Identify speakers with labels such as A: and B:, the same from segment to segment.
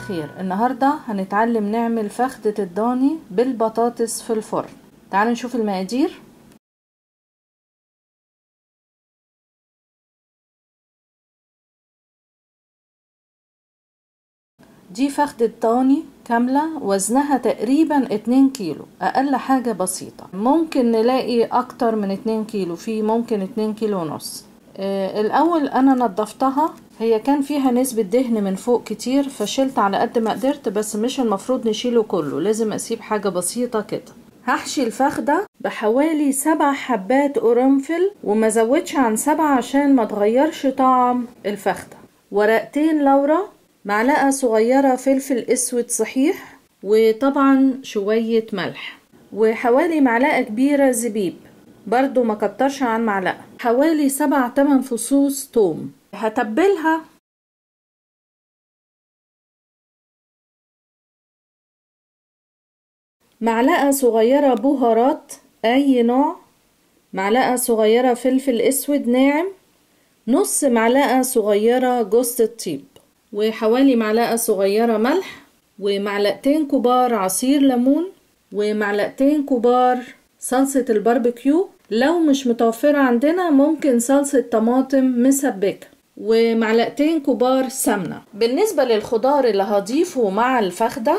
A: الخير النهاردة هنتعلم نعمل فخدة الضاني بالبطاطس في الفرن تعالوا نشوف المقادير دي فخدة ضاني كاملة وزنها تقريبا 2 كيلو أقل حاجة بسيطة ممكن نلاقي أكتر من 2 كيلو في ممكن 2 كيلو ونص آه الأول أنا نضفتها هي كان فيها نسبة دهن من فوق كتير فشلت على قد ما قدرت بس مش المفروض نشيله كله لازم أسيب حاجة بسيطة كده هحشي الفخدة بحوالي سبع حبات قرنفل وما زودش عن سبعة عشان ما تغيرش طعم الفخدة ورقتين لورا معلقة صغيرة فلفل اسود صحيح وطبعا شوية ملح وحوالي معلقة كبيرة زبيب برضو ما كترش عن معلقة حوالي سبع تمن فصوص توم هتبلها معلقة صغيرة بهارات أي نوع معلقة صغيرة فلفل أسود ناعم نص معلقة صغيرة جوز الطيب وحوالي معلقة صغيرة ملح ومعلقتين كبار عصير ليمون ومعلقتين كبار صلصة الباربيكيو لو مش متوفرة عندنا ممكن صلصة طماطم مسبكة ومعلقتين كبار سمنة بالنسبة للخضار اللي هضيفه مع الفخدة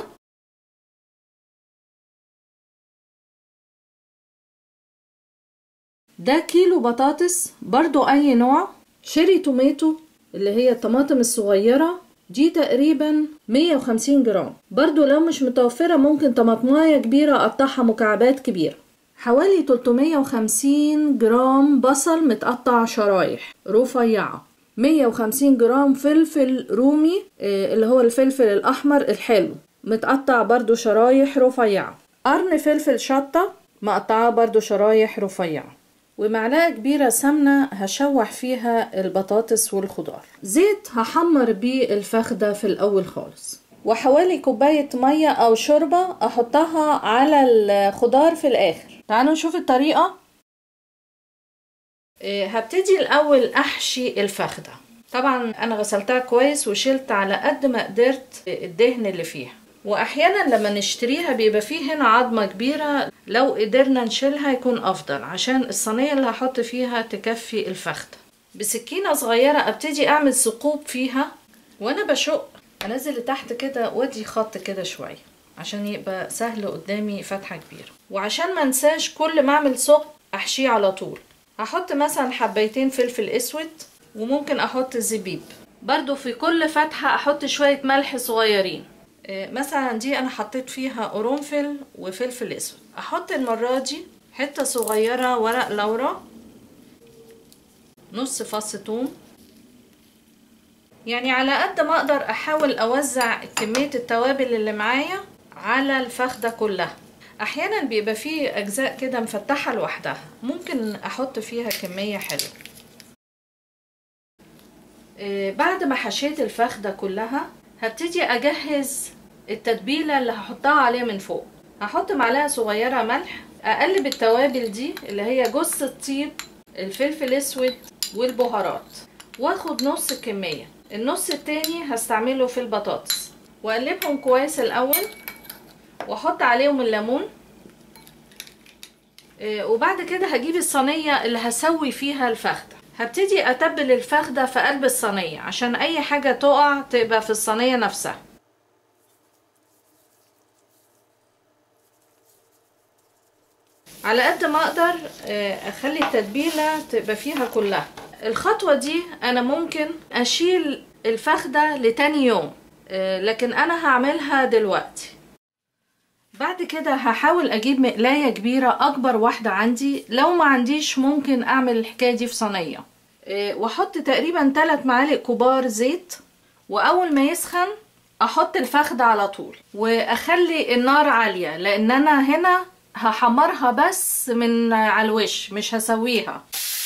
A: ده كيلو بطاطس برضو أي نوع شيري توميتو اللي هي الطماطم الصغيرة دي تقريبا 150 جرام برضو لو مش متوفرة ممكن طماطماية كبيرة أقطعها مكعبات كبيرة حوالي 350 جرام بصل متقطع شرايح رفيعة 150 جرام فلفل رومي اللي هو الفلفل الأحمر الحلو متقطع برضو شرايح رفيعة قرن فلفل شطة مقطعاه برضو شرايح رفيعة ومعلقة كبيرة سمنة هشوح فيها البطاطس والخضار زيت هحمر بيه الفخدة في الأول خالص وحوالي كوباية مية أو شوربة أحطها على الخضار في الآخر تعالوا نشوف الطريقة هبتدي الأول أحشي الفخدة طبعا أنا غسلتها كويس وشلت على قد ما قدرت الدهن اللي فيها واحيانا لما نشتريها بيبقى فيه هنا عظمة كبيرة لو قدرنا نشيلها يكون افضل عشان الصينية اللي هحط فيها تكفي الفخدة بسكينة صغيرة ابتدي اعمل ثقوب فيها وانا بشق انزل لتحت كده وادي خط كده شوية عشان يبقى سهل قدامي فتحة كبيرة وعشان ما انساش كل ما اعمل ثقب احشيه على طول هحط مثلا حبيتين فلفل اسود وممكن احط زبيب برضو في كل فتحة احط شوية ملح صغيرين مثلا دي انا حطيت فيها قرنفل وفلفل اسود احط المرة دي حتة صغيرة ورق لورا نص فص توم يعني على قد ما اقدر احاول اوزع كمية التوابل اللي معايا على الفخدة كلها احيانا بيبقى فيه اجزاء كده مفتحة لوحدها ممكن احط فيها كمية حلوة بعد ما حشيت الفخدة كلها هبتدي اجهز التتبيلة اللي هحطها عليها من فوق هحط معلقة صغيرة ملح اقلب التوابل دي اللي هي جوز الطيب الفلفل الاسود والبهارات واخد نص الكمية النص التاني هستعمله في البطاطس واقلبهم كويس الاول واحط عليهم الليمون وبعد كده هجيب الصينية اللي هسوي فيها الفخدة هبتدي اتبل الفخدة في قلب الصينية عشان اي حاجة تقع تبقى في الصينية نفسها على قد ما اقدر اخلي التتبيلة تبقى فيها كلها الخطوة دي انا ممكن اشيل الفخدة لتاني يوم لكن انا هعملها دلوقتي بعد كده هحاول اجيب مقلاية كبيرة اكبر واحدة عندي لو ما عنديش ممكن اعمل الحكاية دي في صينية واحط تقريبا 3 معالق كبار زيت واول ما يسخن احط الفخدة على طول واخلي النار عالية لان انا هنا هحمرها بس من على الوش مش هسويها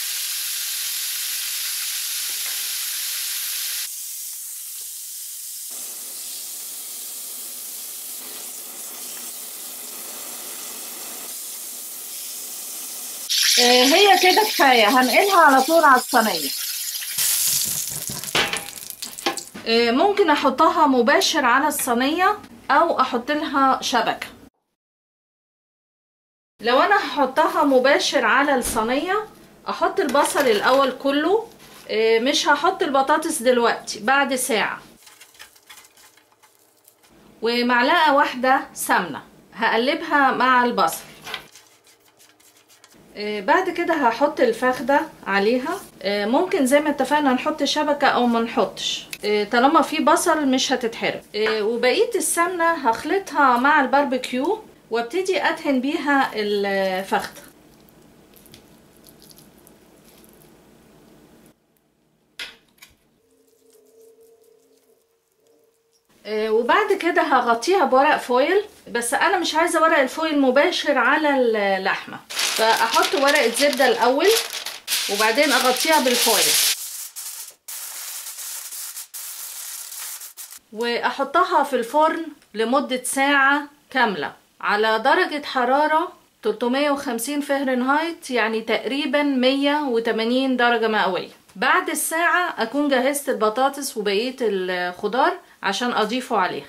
A: هي كده كفاية هنقلها على طول على الصينية آه، ممكن احطها مباشر على الصينية او احط لها شبكة لو انا هحطها مباشر على الصينية احط البصل الاول كله آه، مش هحط البطاطس دلوقتي بعد ساعة ومعلقة واحدة سمنة هقلبها مع البصل آه، بعد كده هحط الفخدة عليها آه، ممكن زي ما اتفقنا نحط شبكة او ما نحطش آه، طالما في بصل مش هتتحرق آه، وبقية السمنة هخلطها مع الباربيكيو وابتدي ادهن بيها الفخدة آه، وبعد كده هغطيها بورق فويل بس انا مش عايزه ورق الفويل مباشر على اللحمه فاحط ورقه زبده الاول وبعدين اغطيها بالفويل واحطها في الفرن لمده ساعه كامله على درجه حراره 350 فهرنهايت يعني تقريبا 180 درجه مئويه بعد الساعه اكون جهزت البطاطس وبقيه الخضار عشان اضيفه عليها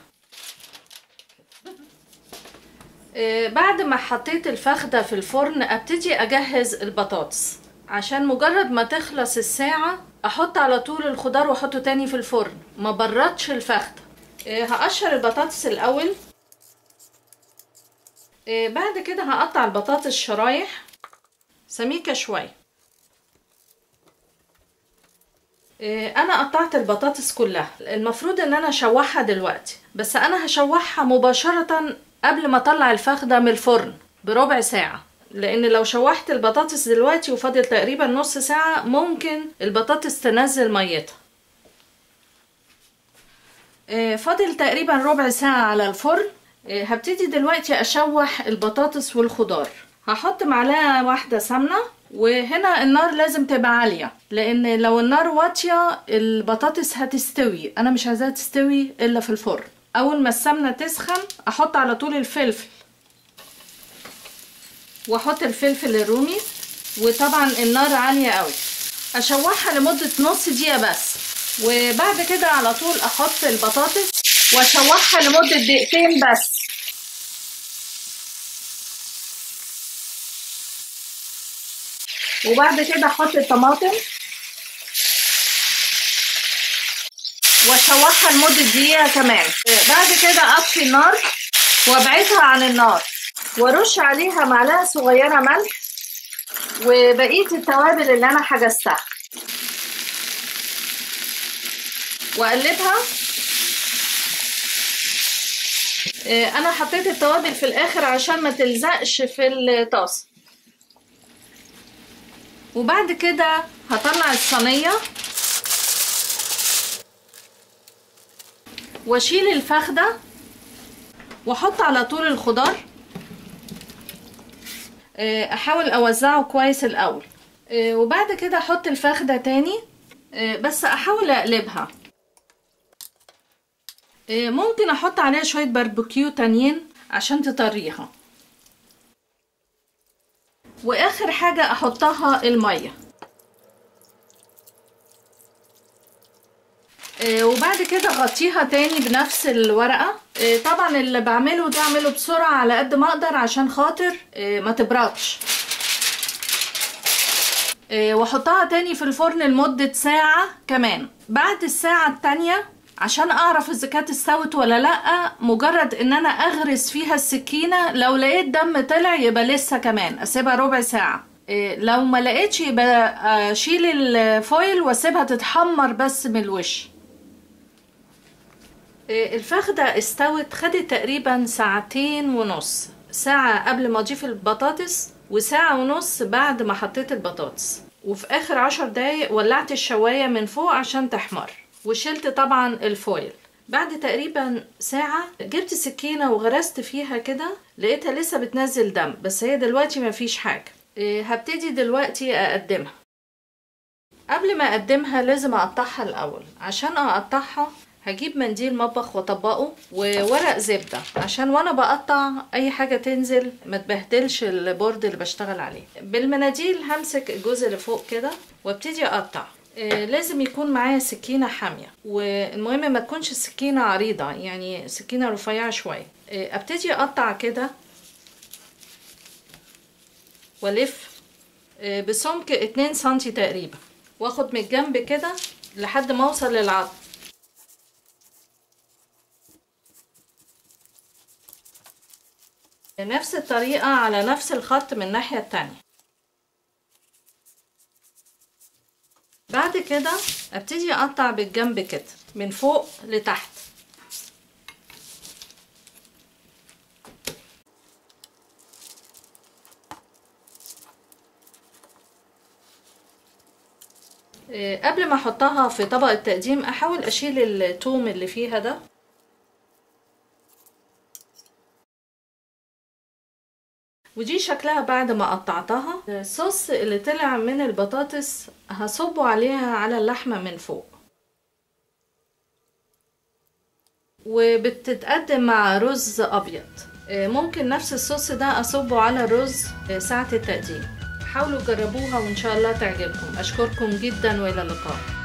A: آه، بعد ما حطيت الفخدة في الفرن ابتدي اجهز البطاطس عشان مجرد ما تخلص الساعة احط على طول الخضار واحطه تاني في الفرن ما بردش الفخدة آه، هقشر البطاطس الاول آه، بعد كده هقطع البطاطس شرايح سميكة شوية إيه، انا قطعت البطاطس كلها المفروض ان انا اشوحها دلوقتي بس انا هشوحها مباشرة قبل ما اطلع الفخدة من الفرن بربع ساعة لان لو شوحت البطاطس دلوقتي وفاضل تقريبا نص ساعة ممكن البطاطس تنزل ميتها إيه، فاضل تقريبا ربع ساعة على الفرن إيه، هبتدي دلوقتي اشوح البطاطس والخضار هحط معلقة واحدة سمنة وهنا النار لازم تبقى عالية لان لو النار واطية البطاطس هتستوي انا مش عايزاها تستوي الا في الفرن اول ما السمنة تسخن احط على طول الفلفل واحط الفلفل الرومي وطبعا النار عالية قوي اشوحها لمدة نص دقيقة بس وبعد كده على طول احط البطاطس واشوحها لمدة دقيقتين بس وبعد كده احط الطماطم واشوحها لمدة دقيقة كمان بعد كده اطفي النار وابعدها عن النار وارش عليها معلقة صغيرة ملح وبقية التوابل اللي انا حجزتها واقلبها انا حطيت التوابل في الاخر عشان ما تلزقش في الطاسه وبعد كده هطلع الصينية واشيل الفخدة واحط على طول الخضار احاول اوزعه كويس الاول وبعد كده احط الفخدة تاني بس احاول اقلبها ممكن احط عليها شوية باربيكيو تانيين عشان تطريها واخر حاجة احطها المية آه وبعد كده اغطيها تاني بنفس الورقة آه طبعا اللي بعمله ده اعمله بسرعة على قد ما اقدر عشان خاطر آه ما تبردش واحطها تاني في الفرن لمدة ساعة كمان بعد الساعة التانية عشان اعرف اذا كانت استوت ولا لا مجرد ان انا اغرس فيها السكينة لو لقيت دم طلع يبقى لسه كمان اسيبها ربع ساعة إيه لو ما لقيتش يبقى اشيل الفويل واسيبها تتحمر بس من الوش إيه الفخدة استوت خدت تقريبا ساعتين ونص ساعة قبل ما اضيف البطاطس وساعة ونص بعد ما حطيت البطاطس وفي اخر عشر دقايق ولعت الشواية من فوق عشان تحمر وشلت طبعا الفويل بعد تقريبا ساعة جبت سكينة وغرست فيها كده لقيتها لسه بتنزل دم بس هي دلوقتي مفيش حاجة إيه هبتدي دلوقتي اقدمها قبل ما اقدمها لازم اقطعها الاول عشان اقطعها هجيب منديل مطبخ واطبقه وورق زبدة عشان وانا بقطع اي حاجة تنزل ما تبهدلش البورد اللي بشتغل عليه بالمناديل همسك الجزء اللي فوق كده وابتدي اقطع آه، لازم يكون معايا سكينة حامية والمهم ما تكونش السكينة عريضة يعني سكينة رفيعة شوية آه، ابتدي اقطع كده والف آه، بسمك اتنين سنتي تقريبا واخد من الجنب كده لحد ما اوصل للعظم نفس الطريقة على نفس الخط من الناحية التانية بعد كده ابتدي اقطع بالجنب كده من فوق لتحت إيه، قبل ما احطها في طبق التقديم احاول اشيل التوم اللي فيها ده ودي شكلها بعد ما قطعتها الصوص اللي طلع من البطاطس هصبه عليها على اللحمة من فوق وبتتقدم مع رز ابيض ممكن نفس الصوص ده اصبه على الرز ساعة التقديم حاولوا جربوها وان شاء الله تعجبكم اشكركم جدا والى اللقاء